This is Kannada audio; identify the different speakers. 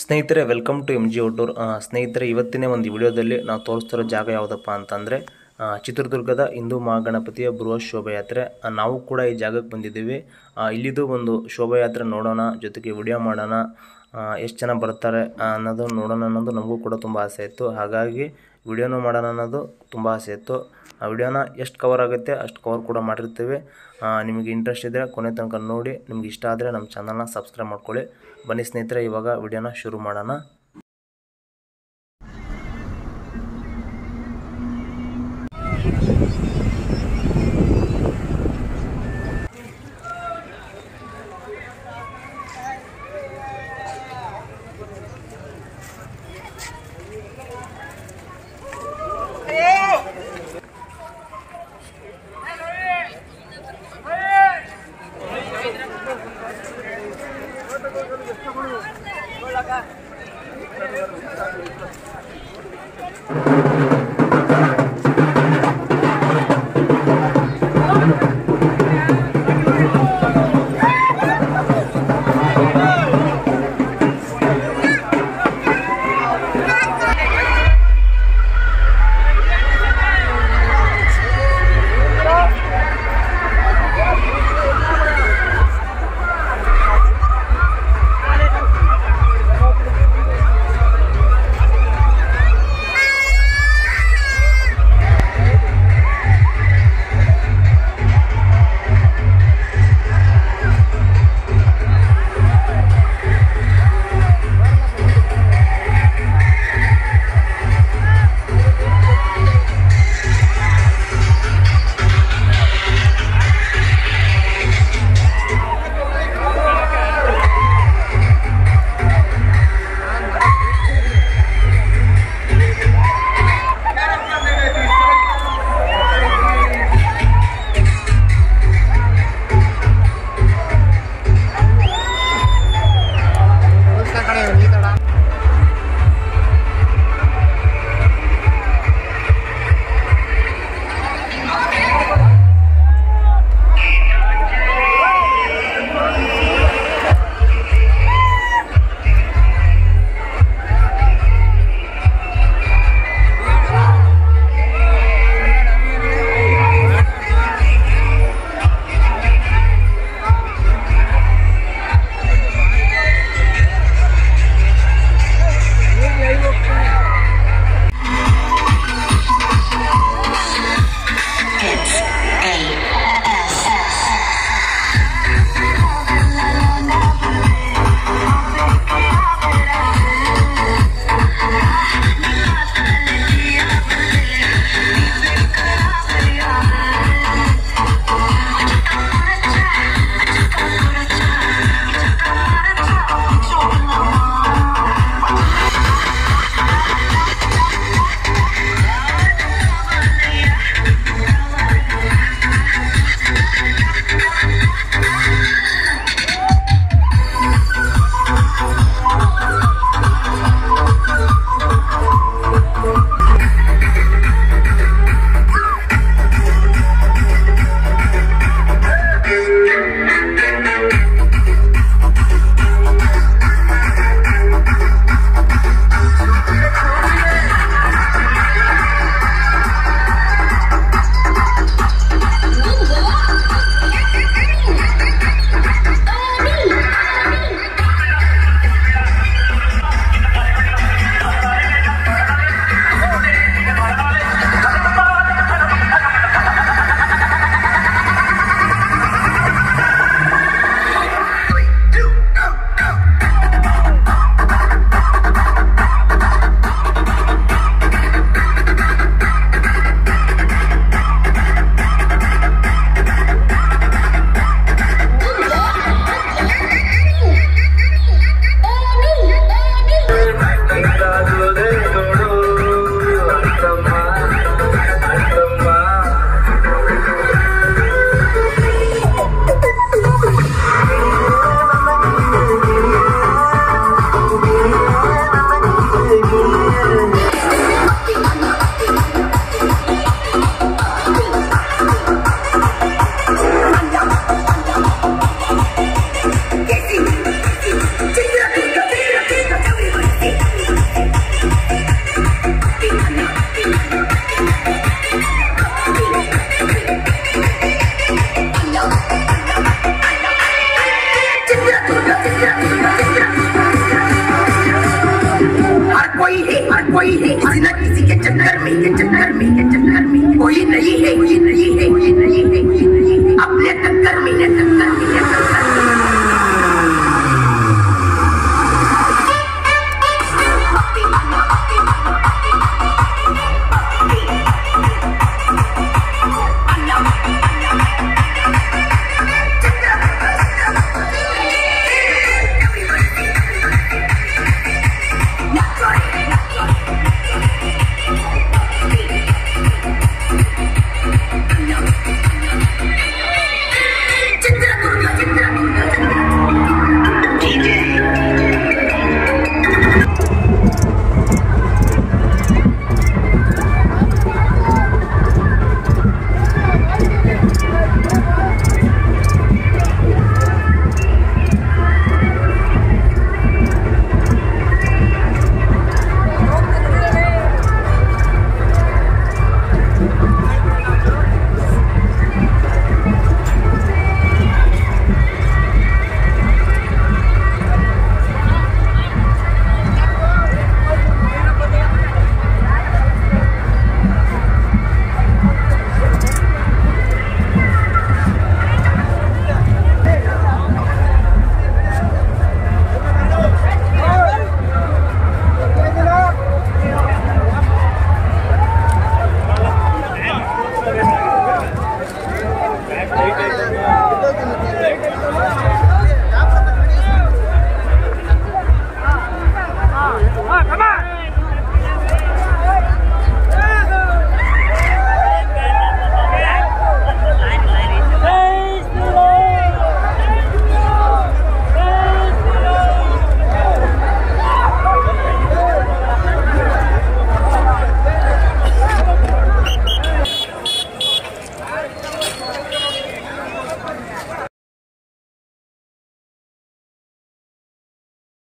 Speaker 1: ಸ್ನೇಹಿತರೆ welcome to M G outdoor ಸ್ನೇಹಿತರೆ ಇವತ್ತಿನ ಒಂದು ವಿಡಿಯೋದಲ್ಲಿ ನಾವು ತೋರಿಸ್ತಿರೋ ಜಾಗ ಯಾವುದಪ್ಪ ಅಂತಂದರೆ ಆ, ಚಿತ್ರದುರ್ಗದ ಹಿಂದೂ ಮಹಾಗಣಪತಿಯ ಬೃಹತ್ ಶೋಭಾಯಾತ್ರೆ ಆ, ನಾವು ಕೂಡ ಈ ಜಾಗಕ್ಕೆ ಬಂದಿದ್ದೀವಿ ಆ, ಇಲ್ಲಿದು ಒಂದು ಶೋಭಾಯಾತ್ರೆ ನೋಡೋಣ ಜೊತೆಗೆ ವಿಡಿಯೋ ಮಾಡೋಣ ಎಷ್ಟು ಜನ ಬರ್ತಾರೆ ಆ, ಅನ್ನೋದು ನೋಡೋಣ ಅನ್ನೋದು ನಮಗೂ ಕೂಡ ತುಂಬ ಆಸೆ ಇತ್ತು ಹಾಗಾಗಿ ವಿಡಿಯೋನೂ ಮಾಡೋಣ ಅನ್ನೋದು ತುಂಬ ಆಸೆ ಇತ್ತು ಆ ವಿಡಿಯೋನ ಎಷ್ಟು ಕವರ್ ಆಗುತ್ತೆ ಅಷ್ಟು ಕವರ್ ಕೂಡ ಮಾಡಿರ್ತೀವಿ ಆ, ನಿಮಗೆ ಇಂಟ್ರೆಸ್ಟ್ ಇದ್ದರೆ ಕೊನೆ ತನಕ ನೋಡಿ ನಿಮ್ಗೆ ಇಷ್ಟ ಆದರೆ ನಮ್ಮ ಚಾನಲ್ನ ಸಬ್ಸ್ಕ್ರೈಬ್ ಮಾಡ್ಕೊಳ್ಳಿ ಬನ್ನಿ ಸ್ನೇಹಿತರೆ ಇವಾಗ ವಿಡಿಯೋನ ಶುರು ಮಾಡೋಣ
Speaker 2: ¡Ay! कोई है किसी न किसी के चक्कर में के चक्कर में के चक्कर में कोई नहीं है कोई नहीं है कोई नहीं है कोई नहीं है अपने टक्कर में ने टक्कर में ने टक्कर